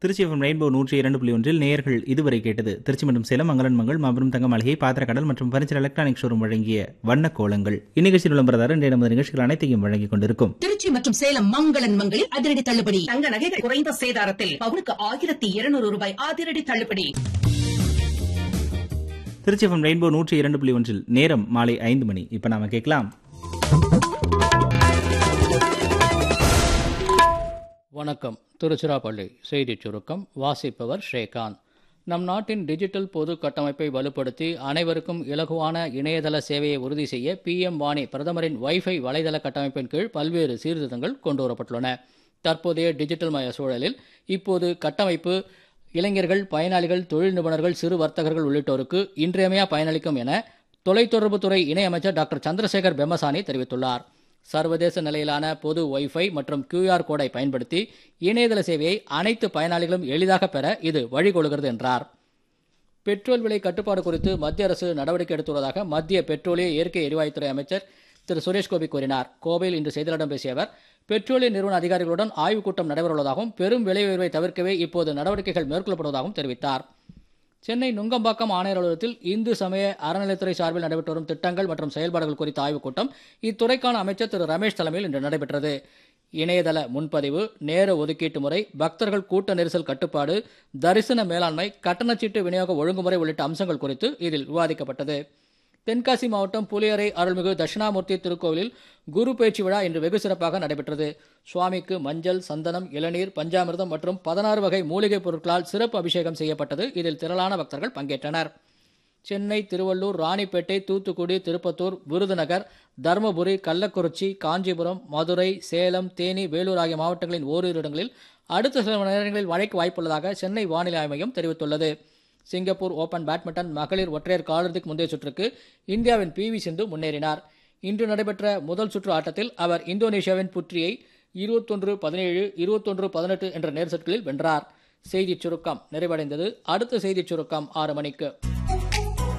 Trichy FM rainbow நூற்றி இரண்டு புள்ளி ஒன்றில் நேயர்கள் இதுவரை கேட்டது திருச்சி மற்றும் சேலம் மங்களன் மங்கள் மாபெரும் தங்க மளிகை பாத்திரக்கடல் மற்றும் பரிசல் எலக்ட்ரானிக் ஷோரூம் வழங்கிய வண்ண கோலங்கள் இந்நிகழ்ச்சியில் விளம்பரதாரர் இன்றைய நமது நிகழ்ச்சிகள் அனைத்தையும் வழங்கிக் கொண்டிருக்கும் திருச்சி மற்றும் சேலம் மங்களன் மங்களில் அதிரடி தள்ளுபடி தங்க நகைகள் குறைந்த சேதாரத்தில் பவுனுக்கு ஆயிரத்தி இருநூறு ரூபாய் அதிரடி தள்ளுபடி திருச்சி எஃப்எம் ரெயின்போ நூற்றி இரண்டு புள்ளி ஒன்றில் நேரம் மாலை ஐந்து மணி இப்போ நாம கேட்கலாம் வணக்கம் திருச்சிராப்பள்ளி செய்திச் சுருக்கம் வாசிப்பவர் ஸ்ரீகாந்த் நம் நாட்டின் டிஜிட்டல் பொது கட்டமைப்பை வலுப்படுத்தி அனைவருக்கும் இலகுவான இணையதள சேவையை உறுதி செய்ய பிஎம் வாணி பிரதமரின் வைஃபை வலைதள கட்டமைப்பின் கீழ் பல்வேறு சீர்திருத்தங்கள் கொண்டுவரப்பட்டுள்ளன தற்போதைய டிஜிட்டல் மய சூழலில் இப்போது கட்டமைப்பு இளைஞர்கள் பயனாளிகள் தொழில் நிபுணர்கள் சிறு வர்த்தகர்கள் உள்ளிட்டோருக்கு இன்றியமையா பயனளிக்கும் என தொலைத்தொடர்புத்துறை இணையமைச்சர் டாக்டர் சந்திரசேகர் பெம்மசானி தெரிவித்துள்ளார் சர்வதேச நிலையிலான பொது ஒய்ஃபை மற்றும் கியூஆர் கோடை பயன்படுத்தி இணையதள சேவையை அனைத்து பயனாளிகளும் எளிதாக பெற இது வழிகொள்கிறது என்றார் பெட்ரோல் விலை கட்டுப்பாடு குறித்து மத்திய அரசு நடவடிக்கை எடுத்துள்ளதாக மத்திய பெட்ரோலிய இயற்கை எரிவாயுத்துறை அமைச்சர் திரு சுரேஷ் கோபி கூறினார் கோவையில் இன்று செய்தியாளர்களிடம் பேசிய அவர் பெட்ரோலிய நிறுவன அதிகாரிகளுடன் ஆய்வுக் கூட்டம் நடைபெறவுள்ளதாகவும் பெரும் விலை உயர்வை தவிர்க்கவே இப்போது நடவடிக்கைகள் மேற்கொள்ளப்படுவதாகவும் தெரிவித்தார் சென்னை நுங்கம்பாக்கம் ஆணையர் அலுவலகத்தில் இந்து சமய அறநிலைத்துறை சார்பில் நடைபெற்று வரும் திட்டங்கள் மற்றும் செயல்பாடுகள் குறித்த ஆய்வுக் கூட்டம் இத்துறைக்கான அமைச்சர் திரு ரமேஷ் தலைமையில் இன்று நடைபெற்றது இணையதள முன்பதிவு நேர ஒதுக்கீட்டு முறை பக்தர்கள் கூட்ட நெரிசல் கட்டுப்பாடு தரிசன மேலாண்மை கட்டணச்சீட்டு விநியோக ஒழுங்குமுறை உள்ளிட்ட அம்சங்கள் குறித்து இதில் விவாதிக்கப்பட்டது தென்காசி மாவட்டம் புலியரை அருள்மிகு தட்சிணாமூர்த்தி திருக்கோவிலில் குரு பேச்சு விழா இன்று வெகு சிறப்பாக நடைபெற்றது சுவாமிக்கு மஞ்சள் சந்தனம் இளநீர் பஞ்சாமிர்தம் மற்றும் பதினாறு வகை மூலிகைப் பொருட்களால் சிறப்பு அபிஷேகம் செய்யப்பட்டது இதில் திரளான பக்தர்கள் பங்கேற்றனர் சென்னை திருவள்ளூர் ராணிப்பேட்டை தூத்துக்குடி திருப்பத்தூர் விருதுநகர் தருமபுரி கள்ளக்குறிச்சி காஞ்சிபுரம் மதுரை சேலம் தேனி வேலூர் ஆகிய மாவட்டங்களின் ஓரிரு இடங்களில் அடுத்த சில நேரங்களில் மழைக்கு வாய்ப்புள்ளதாக சென்னை வானிலை ஆய்வு மையம் தெரிவித்துள்ளது சிங்கப்பூர் ஓபன் பேட்மிண்டன் மகளிர் ஒற்றையர் காலிறுதிக்கு முந்தைய சுற்றுக்கு இந்தியாவின் பி வி சிந்து முன்னேறினார் இன்று நடைபெற்ற முதல் சுற்று ஆட்டத்தில் அவர் இந்தோனேஷியாவின் புற்றியை இருபத்தொன்று பதினேழு இருபத்தொன்று பதினெட்டு என்ற நேர் செட்களில் வென்றார் செய்திச் சுருக்கம் நிறைவடைந்தது அடுத்த செய்திச் சுருக்கம் ஆறு மணிக்கு